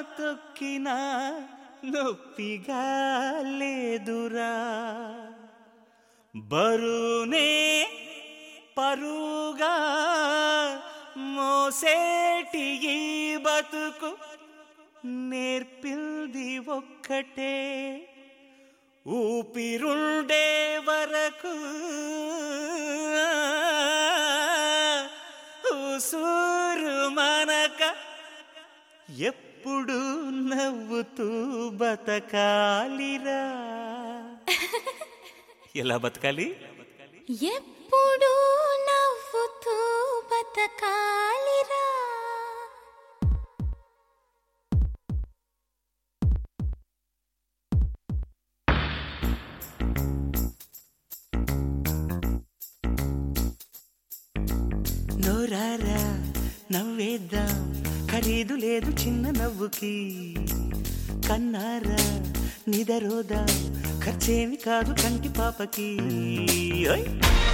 తొక్కినా నొప్పిగా లేదురా బరునే పరుగా మోసేటి ఈ బతుకు నేర్పింది ఒక్కటే ఊపిరుండే వరకు ఉసూరు మనక ఎప్పుడు నవ్వుతూ బతకాలిరా ఎలా బతకాలి ఎప్పుడు నవ్వుతూ బతకాలిరా నోరారా నవ్వేద్దాం ఖరీదు లేదు చిన్న నవ్వుకి కన్నారా నిదరోదా ఖర్చేమి కాదు కంటి పాపకి ఓయ్!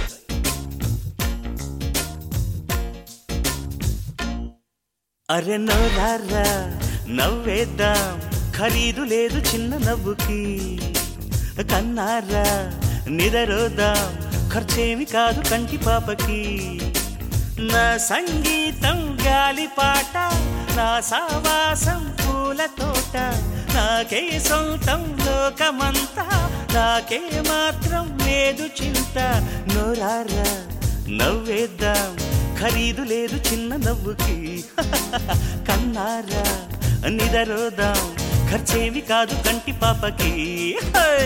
అరె నోరారా నవ్వేద్దాం ఖరీదు లేదు చిన్న నవ్వుకి కన్నారా నిదరోదాం ఖర్చేమి కాదు కంటి పాపకి నా సంగీతం గాలిపాట నా సావాసం పూల తోట నాకే సొంతం లోకమంతా నాకే మాత్రం లేదు చింత నోరారా నవ్వేద్దాం ఖరీదు లేదు చిన్న నవ్వుకి కన్నారా నిదరోదాం ఖర్చేమి కాదు కంటి పాపకి హై!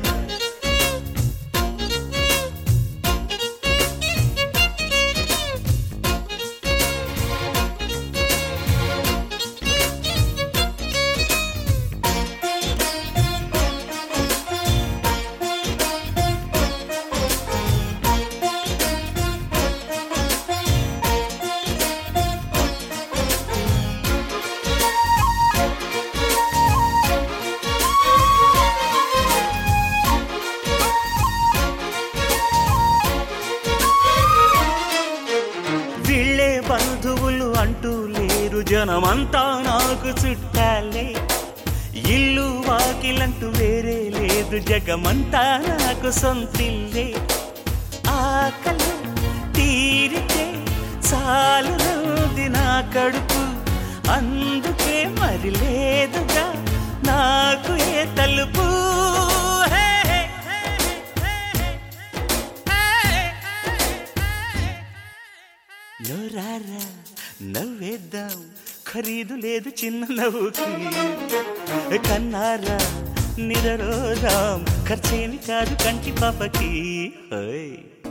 వీళ్ళే బంధువులు అంటూ లేరు జనమంతా నాకు చుట్టాలే ఇల్లు వాకిలంటూ వేరే లేదు జగమంతా నాకు సొంతిల్లే ఆకలి తీరితే చాలు రోజు నా కడుపు అందుకే మరి లేదుగా నాకు ఏ తలుపు హే, హే, హే, హే, హే, హే. నోరారా నవ్వేద్దాం ఖరీదు లేదు చిన్న నవ్వుకి కన్నారా నిదరోదాం ఖర్చేమి కాదు కంటి పాపకి ఓయ్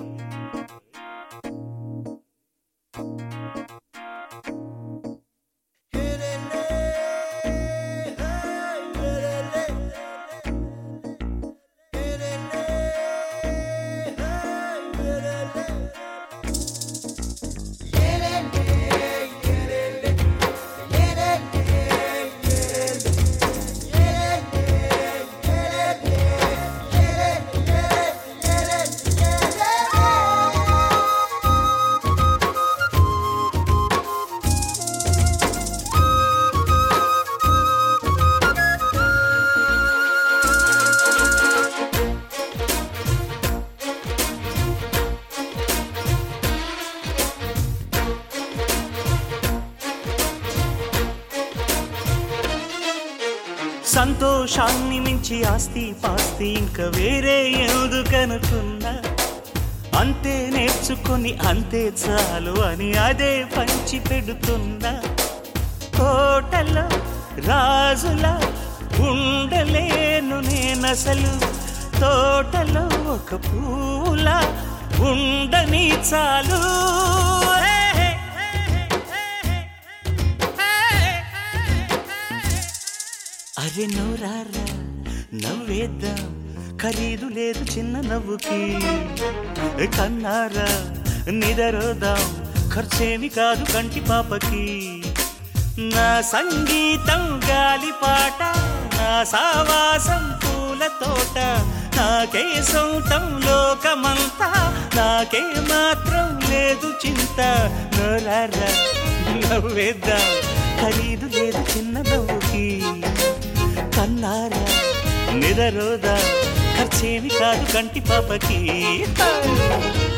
సంతోషాన్ని మించి ఆస్తి పాస్తి ఇంకా వేరే ఎందుకనుకున్నా అంతే నేర్చుకొని అంతే చాలు అని అదే పంచి పెడుతున్నా కోటలో రాజులా ఉండలేను నేనసలు తోటలో ఒక పూల ఉండని చాలు హే, హే, హే, హే, హే, హే. అరే నోరారా నవ్వేద్దాం ఖరీదు లేదు చిన్న నవ్వుకి కన్నారా నిదరోదాం ఖర్చేమి కాదు కంటి పాపకి నా సంగీతం గాలిపాట నా సావాసం పూల తోట నాకే సొంతం లోకమంతా నాకే మాత్రం లేదు చింత నోరారా నవ్వేద్దాం ఖరీదు లేదు చిన్న నవ్వుకి కన్నారా నిదరోదా ఖర్చేమి కాదు కంటి పాపకి